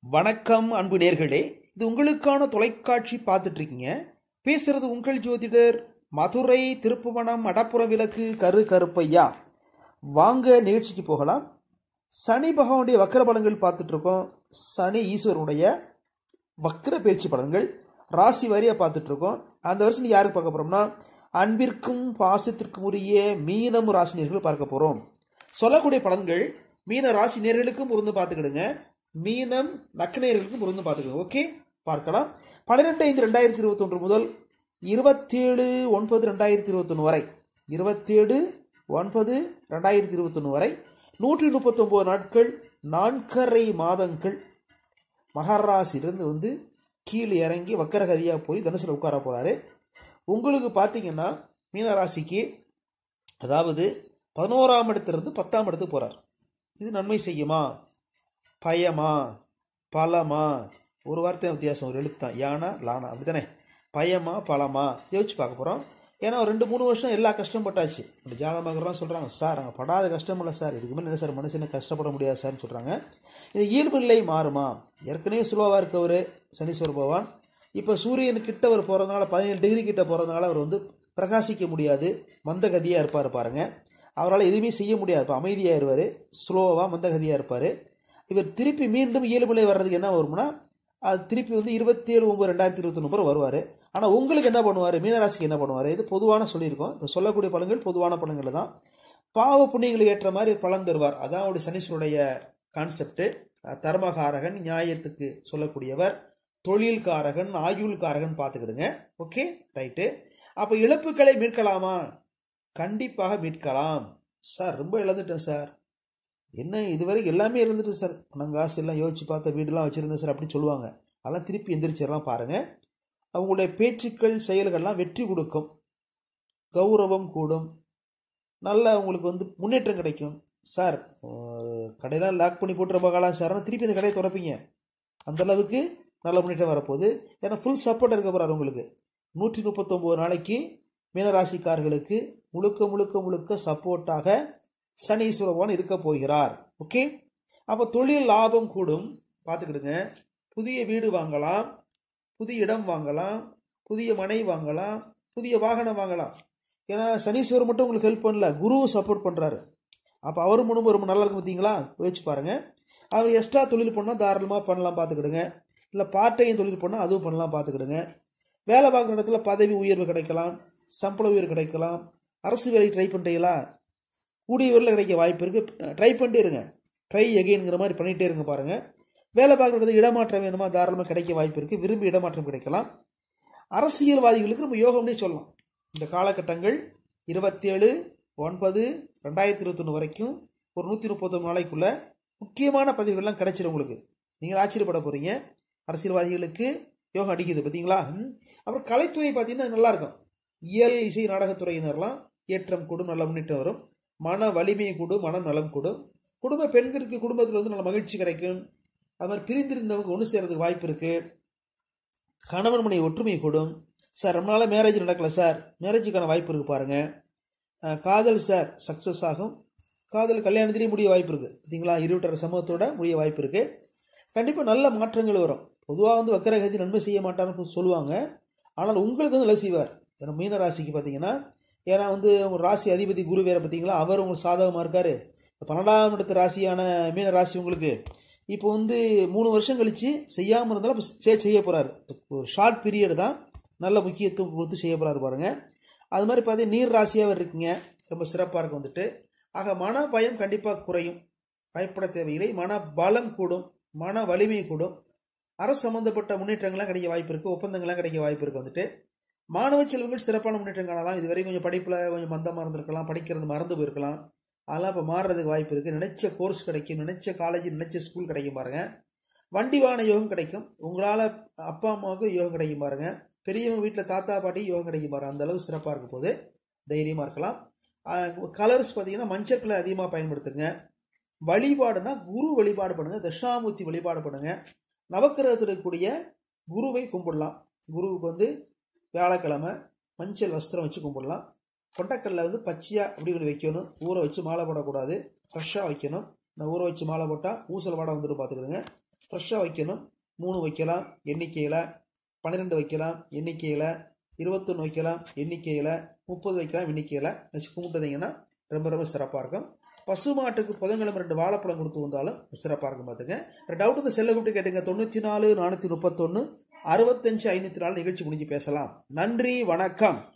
வணக்கம் அன்பு நேர்களே இது உங்களுக்கான தொலைக்காட்சி பார்த்துட்டு இருக்கீங்க பேசுறது உங்கள் ஜோதிடர் மதுரை திருப்புவனம் அடப்புற விளக்கு கரு கருப்பையா வாங்க நிகழ்ச்சிக்கு போகலாம் சனி பகவானுடைய வக்கர பலன்கள் பார்த்துட்டு இருக்கோம் சனி ஈஸ்வரனுடைய வக்கர பயிற்சி பலன்கள் ராசி வாரியாக பார்த்துட்டு இருக்கோம் அந்த வருஷம் யாருக்கு பார்க்க போறோம்னா அன்பிற்கும் பாசத்திற்கும் உரிய மீனம் ராசி நேர்கள் பார்க்க போறோம் சொல்லக்கூடிய பலன்கள் மீன ராசி நேர்களுக்கும் பொருந்து பார்த்துக்கிடுங்க மீனம் நக்கநேயர்களுக்கும் பொருந்து பார்த்துக்கிடுங்க ஓகே பார்க்கலாம் பன்னிரெண்டு ஐந்து ரெண்டாயிரத்தி இருபத்தொன்று முதல் இருபத்தேழு ஒன்பது ரெண்டாயிரத்தி இருபத்தொன்று வரை இருபத்தேழு ஒன்பது ரெண்டாயிரத்தி இருபத்தொன்று வரை நூற்றி முப்பத்தொம்போது நாட்கள் நான்கரை மாதங்கள் மகராசிலிருந்து வந்து கீழே இறங்கி வக்கரகதியாக போய் தனுசில் உட்கார போகிறாரு உங்களுக்கு பார்த்தீங்கன்னா மீனராசிக்கு அதாவது பதினோராம் இடத்திலிருந்து பத்தாம் இடத்துக்கு போகிறார் இது நன்மை செய்யுமா பயமா பலமா ஒரு வார்த்தை வித்தியாசம் ஒரு எழுத்தான் யானா லானா அப்படிதானே பயமா பலமா யோசிச்சு பார்க்க போகிறோம் ஏன்னா ஒரு ரெண்டு மூணு வருஷம் எல்லா கஷ்டம் பட்டாச்சு இந்த ஜாதகமாகலாம் சொல்கிறாங்க சார் அங்கே படாத கஷ்டம் இல்லை சார் இதுக்கு மேலே என்ன சார் மனுஷனை கஷ்டப்பட முடியாது சார்னு சொல்கிறாங்க இது இயல்பு நிலை மாறுமா ஏற்கனவே சுலோவாக இருக்கவர் சனீஸ்வர பகவான் இப்போ சூரியன் கிட்ட அவர் போகிறதுனால பதினேழு டிகிரி கிட்ட போகிறதுனால அவர் வந்து பிரகாசிக்க முடியாது மந்தகதியாக இருப்பார் பாருங்க அவரால் எதுவுமே செய்ய முடியாது இப்போ அமைதியாக இருவார் ஸ்லோவாக மந்தகதியாக இருப்பார் இவர் திருப்பி மீண்டும் இயல்பு நிலை வர்றதுக்கு என்ன வரும்னா அது திருப்பி வந்து இருபத்தி ஏழு ஒம்பது ரெண்டாயிரத்தி இருபத்தொன்று வருவார் ஆனால் உங்களுக்கு என்ன பண்ணுவார் மீனராசிக்கு என்ன பண்ணுவார் இது பொதுவான சொல்லியிருக்கோம் இப்போ சொல்லக்கூடிய பலன்கள் பொதுவான பலன்கள் தான் பாவ புண்ணியங்களை ஏற்ற மாதிரி பலன் தருவார் அதான் அவருடைய சனீஸ்வருடைய கான்செப்ட் தர்மகாரகன் நியாயத்துக்கு சொல்லக்கூடியவர் தொழில்காரகன் ஆயுள்காரகன் பார்த்துக்கிடுங்க ஓகே ரைட்டு அப்போ இழப்புகளை மீட்கலாமா கண்டிப்பாக மீட்கலாம் சார் ரொம்ப இழந்துட்டேன் சார் என்ன இதுவரை எல்லாமே இருந்துட்டு சார் பணம் காசு எல்லாம் யோசிச்சு பார்த்த வீடெல்லாம் வச்சுருந்தேன் சார் அப்படி சொல்லுவாங்க அதெல்லாம் திருப்பி எந்திரிச்சிடலாம் பாருங்கள் அவங்களுடைய பேச்சுக்கள் செயல்கள்லாம் வெற்றி கொடுக்கும் கௌரவம் கூடும் நல்ல உங்களுக்கு வந்து முன்னேற்றம் கிடைக்கும் சார் கடையெல்லாம் லாக் பண்ணி போட்டு ரொம்ப காலம் சார் ஆனால் திருப்பி இந்த கடையை திறப்பீங்க அந்த அளவுக்கு நல்ல முன்னேற்றம் வரப்போகுது ஏன்னா ஃபுல் சப்போர்ட் இருக்க போகிறார் உங்களுக்கு நூற்றி முப்பத்தொம்போது நாளைக்கு மீனராசிக்காரர்களுக்கு முழுக்க முழுக்க முழுக்க சப்போர்ட்டாக சனீஸ்வர பகவான் இருக்க போகிறார் ஓகே அப்போ தொழில் லாபம் கூடும் பார்த்துக்கிடுங்க புதிய வீடு வாங்கலாம் புதிய இடம் வாங்கலாம் புதிய மனை வாங்கலாம் புதிய வாகனம் வாங்கலாம் ஏன்னா சனீஸ்வரர் மட்டும் உங்களுக்கு ஹெல்ப் பண்ணல குருவும் சப்போர்ட் பண்ணுறாரு அப்போ அவர் முன்பு ரொம்ப நல்லா இருக்கும் பார்த்தீங்களா யோசிச்சு பாருங்கள் அவர் எக்ஸ்ட்ரா தொழில் பண்ணால் தாராளமாக பண்ணலாம் பார்த்துக்கிடுங்க இல்லை பார்ட் டைம் தொழில் பண்ணால் அதுவும் பண்ணலாம் பார்த்துக்கிடுங்க வேலை பார்க்குற இடத்துல பதவி உயர்வு கிடைக்கலாம் சம்பள உயர்வு கிடைக்கலாம் அரசு வேலை ட்ரை பண்ணுறீங்களா கூடிய விரைவில் கிடைக்க வாய்ப்பு இருக்குது ட்ரை பண்ணிட்டே இருங்க ட்ரை எகெயின்ங்கிற மாதிரி பண்ணிகிட்டே இருங்க பாருங்கள் வேலை பார்க்குற இடத்துல இடமாற்றம் வேணுமா தாராளமாக கிடைக்க வாய்ப்பு இருக்குது விரும்பி இடமாற்றம் கிடைக்கலாம் அரசியல்வாதிகளுக்கு நம்ம யோகம்னே சொல்லலாம் இந்த காலகட்டங்கள் இருபத்தேழு ஒன்பது ரெண்டாயிரத்தி இருபத்தொன்று வரைக்கும் ஒரு நூற்றி முப்பத்தொன்று நாளைக்குள்ள முக்கியமான பதவிகள்லாம் கிடைச்சிடும் உங்களுக்கு நீங்கள் ஆச்சரியப்பட போகிறீங்க அரசியல்வாதிகளுக்கு யோகம் அடிக்குது பார்த்தீங்களா அப்புறம் கலைத்துறை பார்த்தீங்கன்னா நல்லாயிருக்கும் இயல் இசை நாடகத்துறையினர்லாம் ஏற்றம் கூடும் நல்ல முன்னேற்றம் வரும் மன வலிமை கூடும் மன நலம் கூடும் குடும்ப பெண்களுக்கு குடும்பத்தில் வந்து நல்ல மகிழ்ச்சி கிடைக்கும் அது மாதிரி பிரிந்திருந்தவங்க ஒன்று சேர்றதுக்கு வாய்ப்பு இருக்குது கணவன் மனை ஒற்றுமை கூடும் சார் ரொம்ப நாளாக மேரேஜ் நடக்கல சார் மேரேஜுக்கான வாய்ப்பு இருக்குது பாருங்கள் காதல் சார் சக்ஸஸ் ஆகும் காதல் கல்யாணத்திலேயே முடிய வாய்ப்பு இருக்குது பார்த்தீங்களா இருவட்டர சமூகத்தோட முடிய வாய்ப்பு இருக்குது கண்டிப்பாக நல்ல மாற்றங்கள் வரும் பொதுவாக வந்து வக்கரகதி நன்மை செய்ய மாட்டார்னு சொல்லுவாங்க ஆனால் உங்களுக்கு வந்து நல்ல செய்வார் ஏன்னா மீன ராசிக்கு பார்த்தீங்கன்னா ஏன்னா வந்து உங்கள் ராசி அதிபதி குரு வேறு பார்த்தீங்களா அவர் உங்களுக்கு சாதகமாக இருக்கார் பன்னெண்டாம் இடத்து ராசியான மீன ராசி உங்களுக்கு இப்போ வந்து மூணு வருஷம் கழித்து செய்யாமல் இருந்தாலும் இப்போ செய்ய போகிறாரு ஒரு ஷார்ட் பீரியட் தான் நல்ல முக்கியத்துவம் கொடுத்து செய்ய போகிறாரு பாருங்கள் அது மாதிரி பார்த்தீங்கன்னா நீர் ராசியாக இருக்கீங்க ரொம்ப சிறப்பாக இருக்கும் வந்துட்டு ஆக மன பயம் கண்டிப்பாக குறையும் பயப்பட தேவையில்லை மன பலம் கூடும் மன வலிமை கூடும் அரசு சம்மந்தப்பட்ட முன்னேற்றங்கள்லாம் கிடைக்க வாய்ப்பு இருக்குது ஒப்பந்தங்கள்லாம் கிடைக்க வாய்ப்பு இருக்குது வந்துட்டு மாணவ செல்வங்கள் சிறப்பான முன்னேற்றம் காணலாம் இதுவரை கொஞ்சம் படிப்பில் கொஞ்சம் மந்தமாக இருந்திருக்கலாம் படிக்கிறது மறந்து போயிருக்கலாம் அதெல்லாம் இப்போ மாறுறதுக்கு வாய்ப்பு இருக்குது நினைச்ச கோர்ஸ் கிடைக்கும் நினைச்ச காலேஜ் நினைச்ச ஸ்கூல் கிடைக்கும் பாருங்க வண்டி வாகன யோகம் கிடைக்கும் உங்களால் அப்பா அம்மாவுக்கு யோகம் கிடைக்கும் பாருங்க பெரியவங்க வீட்டில் தாத்தா பாட்டி யோகம் கிடைக்கும் பாருங்க அந்த அளவு சிறப்பாக இருக்கும் போது தைரியமாக இருக்கலாம் கலர்ஸ் பார்த்தீங்கன்னா மஞ்சள் கலர் அதிகமாக பயன்படுத்துங்க வழிபாடுனா குரு வழிபாடு பண்ணுங்க தட்சிணாமூர்த்தி வழிபாடு பண்ணுங்க நவக்கிரகத்தில் இருக்கக்கூடிய குருவை கும்பிடலாம் குருவுக்கு வந்து வியாழக்கிழமை மஞ்சள் வஸ்திரம் வச்சு கும்பிடலாம் கொண்டக்கடலை வந்து பச்சையாக அப்படி இப்படி வைக்கணும் ஊற வச்சு மாலை போடக்கூடாது ஃப்ரெஷ்ஷாக வைக்கணும் இந்த ஊற வச்சு மாலை போட்டால் ஊசல் வாடை வந்துட்டு பார்த்துக்கிடுங்க ஃப்ரெஷ்ஷாக வைக்கணும் மூணு வைக்கலாம் எண்ணிக்கையில் பன்னிரெண்டு வைக்கலாம் எண்ணிக்கையில் இருபத்தொன்று வைக்கலாம் எண்ணிக்கையில் முப்பது வைக்கலாம் எண்ணிக்கையில் வச்சு கும்பிட்டுதீங்கன்னா ரொம்ப ரொம்ப சிறப்பாக இருக்கும் பசு மாட்டுக்கு புதன்கிழமை ரெண்டு வாழைப்பழம் கொடுத்து வந்தாலும் சிறப்பாக இருக்கும் பார்த்துங்க டவுட் இந்த செல்லை கூப்பிட்டு கேட்டுங்க தொண்ணூற்றி நாலு நானூற்றி முப்பத்தொன்று அறுபத்தஞ்சு ஐநூற்றி நாலு நிகழ்ச்சி முடிஞ்சு பேசலாம் நன்றி வணக்கம்